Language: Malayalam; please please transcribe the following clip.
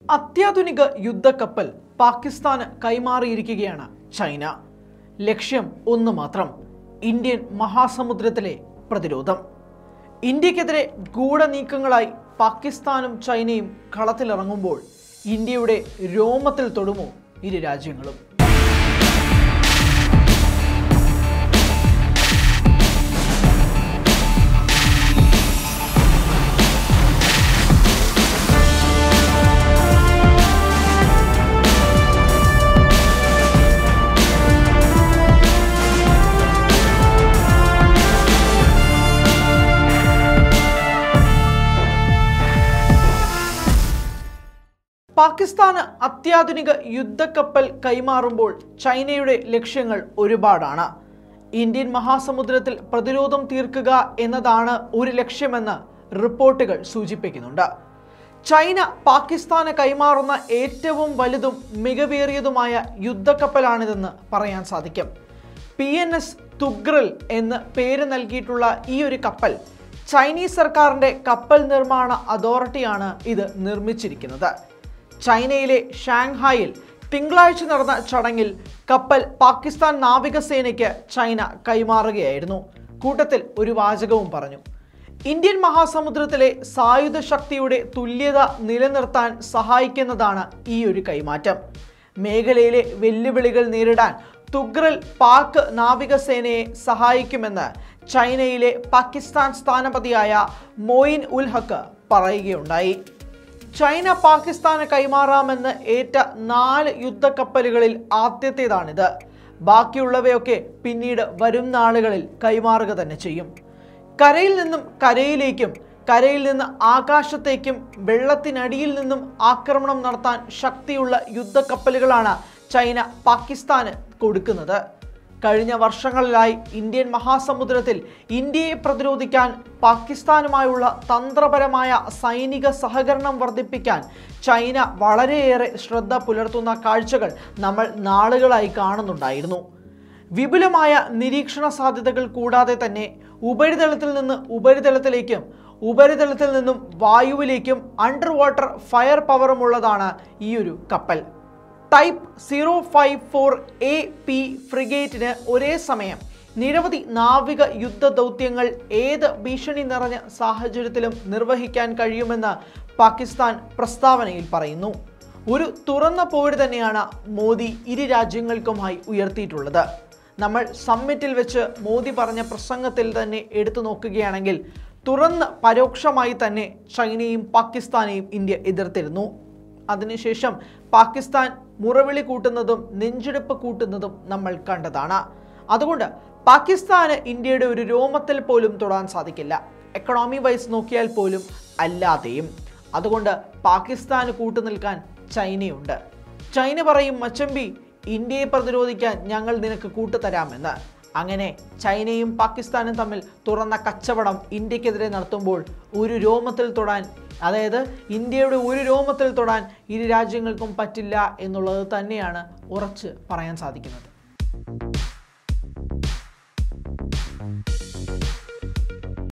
അത്യാധുനിക യുദ്ധക്കപ്പൽ പാകിസ്ഥാന് കൈമാറിയിരിക്കുകയാണ് ചൈന ലക്ഷ്യം ഒന്ന് മാത്രം ഇന്ത്യൻ മഹാസമുദ്രത്തിലെ പ്രതിരോധം ഇന്ത്യക്കെതിരെ ഗൂഢനീക്കങ്ങളായി പാകിസ്ഥാനും ചൈനയും കളത്തിലിറങ്ങുമ്പോൾ ഇന്ത്യയുടെ രോമത്തിൽ തൊടുമോ ഇരു രാജ്യങ്ങളും പാകിസ്ഥാന് അത്യാധുനിക യുദ്ധക്കപ്പൽ കൈമാറുമ്പോൾ ചൈനയുടെ ലക്ഷ്യങ്ങൾ ഒരുപാടാണ് ഇന്ത്യൻ മഹാസമുദ്രത്തിൽ പ്രതിരോധം തീർക്കുക എന്നതാണ് ഒരു ലക്ഷ്യമെന്ന് റിപ്പോർട്ടുകൾ സൂചിപ്പിക്കുന്നുണ്ട് ചൈന പാകിസ്ഥാന് കൈമാറുന്ന ഏറ്റവും വലുതും മികവേറിയതുമായ യുദ്ധക്കപ്പലാണിതെന്ന് പറയാൻ സാധിക്കും പി എൻ എസ് തുഗ്രൽ എന്ന് പേര് നൽകിയിട്ടുള്ള ഈ ഒരു കപ്പൽ ചൈനീസ് സർക്കാരിന്റെ കപ്പൽ നിർമ്മാണ അതോറിറ്റിയാണ് ഇത് നിർമ്മിച്ചിരിക്കുന്നത് ചൈനയിലെ ഷാങ്ഹായിൽ തിങ്കളാഴ്ച നടന്ന ചടങ്ങിൽ കപ്പൽ പാകിസ്ഥാൻ നാവികസേനയ്ക്ക് ചൈന കൈമാറുകയായിരുന്നു കൂട്ടത്തിൽ ഒരു വാചകവും പറഞ്ഞു ഇന്ത്യൻ മഹാസമുദ്രത്തിലെ സായുധ ശക്തിയുടെ തുല്യത നിലനിർത്താൻ സഹായിക്കുന്നതാണ് ഈ ഒരു കൈമാറ്റം മേഖലയിലെ വെല്ലുവിളികൾ നേരിടാൻ തുഗ്രൽ പാക് നാവികസേനയെ സഹായിക്കുമെന്ന് ചൈനയിലെ പാകിസ്ഥാൻ സ്ഥാനപതിയായ മോയിൻ ഉൽ ഹക്ക് പറയുകയുണ്ടായി ചൈന പാകിസ്ഥാന് കൈമാറാമെന്ന് ഏറ്റ നാല് യുദ്ധക്കപ്പലുകളിൽ ആദ്യത്തേതാണിത് ബാക്കിയുള്ളവയൊക്കെ പിന്നീട് വരും നാളുകളിൽ കൈമാറുക തന്നെ ചെയ്യും കരയിൽ നിന്നും കരയിലേക്കും കരയിൽ നിന്ന് ആകാശത്തേക്കും വെള്ളത്തിനടിയിൽ നിന്നും ആക്രമണം നടത്താൻ ശക്തിയുള്ള യുദ്ധക്കപ്പലുകളാണ് ചൈന പാകിസ്ഥാന് കൊടുക്കുന്നത് കഴിഞ്ഞ വർഷങ്ങളിലായി ഇന്ത്യൻ മഹാസമുദ്രത്തിൽ ഇന്ത്യയെ പ്രതിരോധിക്കാൻ പാകിസ്ഥാനുമായുള്ള തന്ത്രപരമായ സൈനിക സഹകരണം വർദ്ധിപ്പിക്കാൻ ചൈന വളരെയേറെ ശ്രദ്ധ പുലർത്തുന്ന കാഴ്ചകൾ നമ്മൾ നാളുകളായി കാണുന്നുണ്ടായിരുന്നു വിപുലമായ നിരീക്ഷണ സാധ്യതകൾ കൂടാതെ തന്നെ ഉപരിതലത്തിൽ നിന്ന് ഉപരിതലത്തിലേക്കും ഉപരിതലത്തിൽ നിന്നും വായുവിലേക്കും അണ്ടർ വാട്ടർ ഫയർ പവറുമുള്ളതാണ് ഈ ഒരു കപ്പൽ type zero five four A P ഫ്രിഗേറ്റിന് ഒരേ സമയം നിരവധി നാവിക യുദ്ധ ദൗത്യങ്ങൾ ഏത് ഭീഷണി നിറഞ്ഞ സാഹചര്യത്തിലും നിർവഹിക്കാൻ കഴിയുമെന്ന് പാകിസ്ഥാൻ പ്രസ്താവനയിൽ പറയുന്നു ഒരു തുറന്ന പോര് തന്നെയാണ് മോദി ഇരു രാജ്യങ്ങൾക്കുമായി ഉയർത്തിയിട്ടുള്ളത് നമ്മൾ സമ്മിറ്റിൽ വെച്ച് മോദി പറഞ്ഞ പ്രസംഗത്തിൽ തന്നെ എടുത്തു നോക്കുകയാണെങ്കിൽ തുറന്ന് പരോക്ഷമായി തന്നെ ചൈനയും പാകിസ്ഥാനെയും ഇന്ത്യ എതിർത്തിരുന്നു അതിനുശേഷം പാകിസ്ഥാൻ മുറവിളി കൂട്ടുന്നതും നെഞ്ചെടുപ്പ് കൂട്ടുന്നതും നമ്മൾ കണ്ടതാണ് അതുകൊണ്ട് പാകിസ്ഥാന് ഇന്ത്യയുടെ ഒരു രോമത്തിൽ പോലും തൊടാൻ സാധിക്കില്ല എക്കണോമി വൈസ് നോക്കിയാൽ പോലും അല്ലാതെയും അതുകൊണ്ട് പാകിസ്ഥാന് കൂട്ടുനിൽക്കാൻ ചൈനയുണ്ട് ചൈന പറയും മച്ചമ്പി ഇന്ത്യയെ പ്രതിരോധിക്കാൻ ഞങ്ങൾ നിനക്ക് കൂട്ടുതരാമെന്ന് അങ്ങനെ ചൈനയും പാകിസ്ഥാനും തമ്മിൽ തുറന്ന കച്ചവടം ഇന്ത്യക്കെതിരെ നടത്തുമ്പോൾ ഒരു രോമത്തിൽ തൊടാൻ അതായത് ഇന്ത്യയുടെ ഒരു രോമത്തിൽ തൊടാൻ ഇരു രാജ്യങ്ങൾക്കും പറ്റില്ല എന്നുള്ളത് തന്നെയാണ് ഉറച്ച് പറയാൻ സാധിക്കുന്നത്